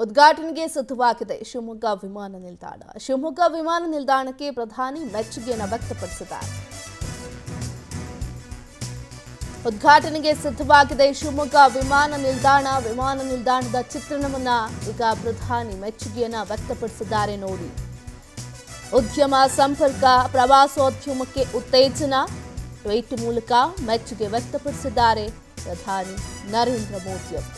ಉದ್ಘಾಟನೆಗೆ ಸಿದ್ಧವಾಗಿದೆ ಶಿವಮೊಗ್ಗ ವಿಮಾನ ನಿಲ್ದಾಣ ಶಿವಮೊಗ್ಗ ವಿಮಾನ ನಿಲ್ದಾಣಕ್ಕೆ ಪ್ರಧಾನಿ ಮೆಚ್ಚುಗೆಯನ್ನು ವ್ಯಕ್ತಪಡಿಸಿದ್ದಾರೆ ಉದ್ಘಾಟನೆಗೆ ಸಿದ್ಧವಾಗಿದೆ ಶಿವಮೊಗ್ಗ ವಿಮಾನ ನಿಲ್ದಾಣ ವಿಮಾನ ನಿಲ್ದಾಣದ ಚಿತ್ರಣವನ್ನ ಈಗ ಪ್ರಧಾನಿ ಮೆಚ್ಚುಗೆಯನ್ನ ವ್ಯಕ್ತಪಡಿಸಿದ್ದಾರೆ ನೋಡಿ ಉದ್ಯಮ ಸಂಪರ್ಕ ಪ್ರವಾಸೋದ್ಯಮಕ್ಕೆ ಉತ್ತೇಜನ ಟ್ವೀಟ್ ಮೂಲಕ ಮೆಚ್ಚುಗೆ ವ್ಯಕ್ತಪಡಿಸಿದ್ದಾರೆ ಪ್ರಧಾನಿ ನರೇಂದ್ರ ಮೋದಿ ಅವರು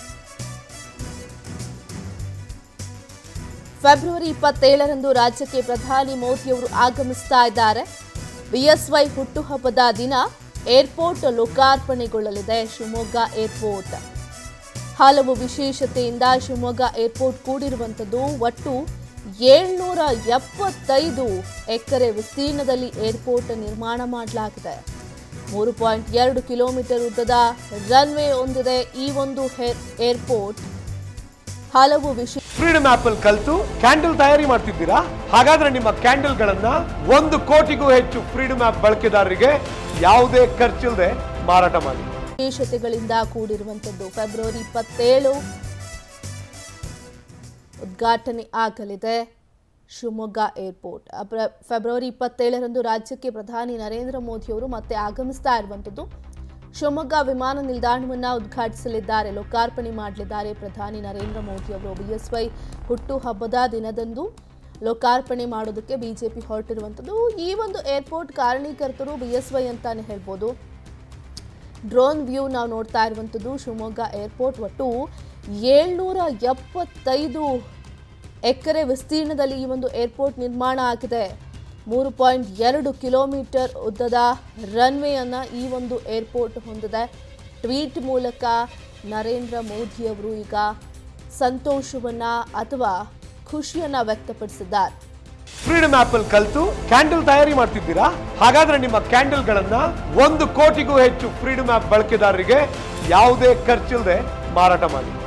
ಫೆಬ್ರವರಿ ಇಪ್ಪತ್ತೇಳರಂದು ರಾಜ್ಯಕ್ಕೆ ಪ್ರಧಾನಿ ಮೋದಿಯವರು ಆಗಮಿಸ್ತಾ ಇದ್ದಾರೆ ಬಿಎಸ್ವೈ ಹುಟ್ಟುಹಬ್ಬದ ದಿನ ಏರ್ಪೋರ್ಟ್ ಲೋಕಾರ್ಪಣೆಗೊಳ್ಳಲಿದೆ ಶಿವಮೊಗ್ಗ ಏರ್ಪೋರ್ಟ್ ಹಲವು ವಿಶೇಷತೆಯಿಂದ ಶಿವಮೊಗ್ಗ ಏರ್ಪೋರ್ಟ್ ಕೂಡಿರುವಂಥದ್ದು ಒಟ್ಟು ಏಳ್ನೂರ ಎಪ್ಪತ್ತೈದು ಎಕರೆ ವಿಸ್ತೀರ್ಣದಲ್ಲಿ ಏರ್ಪೋರ್ಟ್ ನಿರ್ಮಾಣ ಮಾಡಲಾಗಿದೆ ಮೂರು ಪಾಯಿಂಟ್ ಎರಡು ಕಿಲೋಮೀಟರ್ ಉದ್ದದ ರನ್ವೇ ಹೊಂದಿದೆ ಈ ಒಂದು ಹೇ- ಏರ್ಪೋರ್ಟ್ ಹಲವು ವಿಶೇಷ ಫ್ರೀಡಮ್ ಆಪ್ ಅಲ್ಲಿ ಕಲ್ತು ಕ್ಯಾಂಡಲ್ ತಯಾರಿ ಮಾಡ್ತಿದ್ದೀರಾ ಹಾಗಾದ್ರೆ ನಿಮ್ಮ ಕ್ಯಾಂಡಲ್ ಗಳನ್ನ ಒಂದು ಕೋಟಿಗೂ ಹೆಚ್ಚು ಫ್ರೀಡಮ್ ಆಪ್ ಬಳಕೆದಾರರಿಗೆ ಯಾವುದೇ ಖರ್ಚಿಲ್ಲದೆ ಮಾರಾಟ ಮಾಡಿ ವಿಶೇಷತೆಗಳಿಂದ ಕೂಡಿರುವಂಥದ್ದು ಫೆಬ್ರವರಿ ಇಪ್ಪತ್ತೇಳು ಉದ್ಘಾಟನೆ ಆಗಲಿದೆ ಶಿವಮೊಗ್ಗ ಏರ್ಪೋರ್ಟ್ ಅಪ್ರ- ಫೆಬ್ರವರಿ ಇಪ್ಪತ್ತೇಳರಂದು ರಾಜ್ಯಕ್ಕೆ ಪ್ರಧಾನಿ ನರೇಂದ್ರ ಮೋದಿಯವರು ಮತ್ತೆ ಆಗಮಿಸ್ತಾ ಇರುವಂಥದ್ದು ಶಿವಮೊಗ್ಗ ವಿಮಾನ ನಿಲ್ದಾಣವನ್ನು ಉದ್ಘಾಟಿಸಲಿದ್ದಾರೆ ಲೋಕಾರ್ಪಣೆ ಮಾಡಲಿದ್ದಾರೆ ಪ್ರಧಾನಿ ನರೇಂದ್ರ ಮೋದಿ ಅವರು ಬಿಎಸ್ವೈ ಹುಟ್ಟು ಹಬ್ಬದ ದಿನದಂದು ಲೋಕಾರ್ಪಣೆ ಮಾಡೋದಕ್ಕೆ ಬಿಜೆಪಿ ಹೊರಟಿರುವಂಥದ್ದು ಈ ಒಂದು ಏರ್ಪೋರ್ಟ್ ಕಾರಣೀಕರ್ತರು ಬಿಎಸ್ವೈ ಅಂತಾನೆ ಹೇಳ್ಬೋದು ಡ್ರೋನ್ ವ್ಯೂ ನಾವು ನೋಡ್ತಾ ಇರುವಂಥದ್ದು ಶಿವಮೊಗ್ಗ ಏರ್ಪೋರ್ಟ್ ಒಟ್ಟು ಏಳ್ನೂರ ಎಪ್ಪತ್ತೈದು ಎಕರೆ ವಿಸ್ತೀರ್ಣದಲ್ಲಿ ಈ ಒಂದು ಏರ್ಪೋರ್ಟ್ ನಿರ್ಮಾಣ ಆಗಿದೆ ಮೂರು ಪಾಯಿಂಟ್ ಎರಡು ಕಿಲೋಮೀಟರ್ ಉದ್ದದ ರನ್ವೇಯನ್ನು ಈ ಒಂದು ಏರ್ಪೋರ್ಟ್ ಹೊಂದಿದೆ ಟ್ವೀಟ್ ಮೂಲಕ ನರೇಂದ್ರ ಮೋದಿಯವರು ಈಗ ಸಂತೋಷವನ್ನ ಅಥವಾ ಖುಷಿಯನ್ನ ವ್ಯಕ್ತಪಡಿಸಿದ್ದಾರೆ ಫ್ರೀಡಮ್ ಆಪ್ ಅಲ್ಲಿ ಕಲ್ತು ಕ್ಯಾಂಡಲ್ ತಯಾರಿ ಮಾಡ್ತಿದ್ದೀರಾ ಹಾಗಾದ್ರೆ ನಿಮ್ಮ ಕ್ಯಾಂಡಲ್ ಗಳನ್ನ ಒಂದು ಕೋಟಿಗೂ ಹೆಚ್ಚು ಫ್ರೀಡಮ್ ಆಪ್ ಬಳಕೆದಾರರಿಗೆ ಯಾವುದೇ ಖರ್ಚಿಲ್ಲದೆ ಮಾರಾಟ ಮಾಡಿ